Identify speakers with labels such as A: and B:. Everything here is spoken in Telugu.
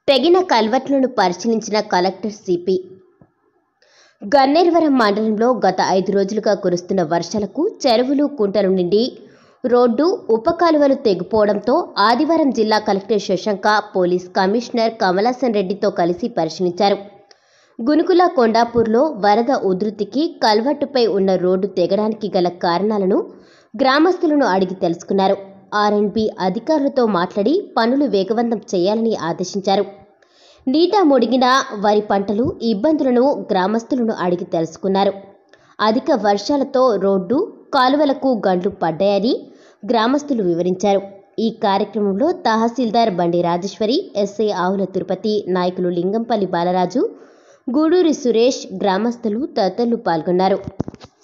A: తెగిన కల్వర్ట్లను పరిశీలించిన కలెక్టర్ సిపి గన్నేరువరం మండలంలో గత ఐదు రోజులుగా కురుస్తున్న వర్షాలకు చెరువులు కుంటలు నిండి రోడ్డు ఉపకాలువలు తెగిపోవడంతో ఆదివారం జిల్లా collector Shashanka police commissioner Kamalasan రెడ్డితో కలిసి పరిశీలించారు గునుకుల కొండాపూర్లో వరద ఉధృతికి కల్వట్టుపై ఉన్న రోడ్డు తెగడానికి గల కారణాలను గ్రామస్తులను అడిగి తెలుసుకున్నారు ఆర్ఎండ్బి అధికారులతో మాట్లాడి పనులు వేగవంతం చేయాలని ఆదేశించారు నీట ముడిగిన వరి పంటలు ఇబ్బందులను గ్రామస్తులను అడిగి తెలుసుకున్నారు అధిక వర్షాలతో రోడ్డు కాలువలకు గండ్లు పడ్డాయని గ్రామస్తులు వివరించారు ఈ కార్యక్రమంలో తహసీల్దార్ బండి రాజేశ్వరి ఎస్ఐ ఆవుల తిరుపతి నాయకులు లింగంపల్లి బాలరాజు గూడూరి సురేష్ గ్రామస్తులు తదితరులు పాల్గొన్నారు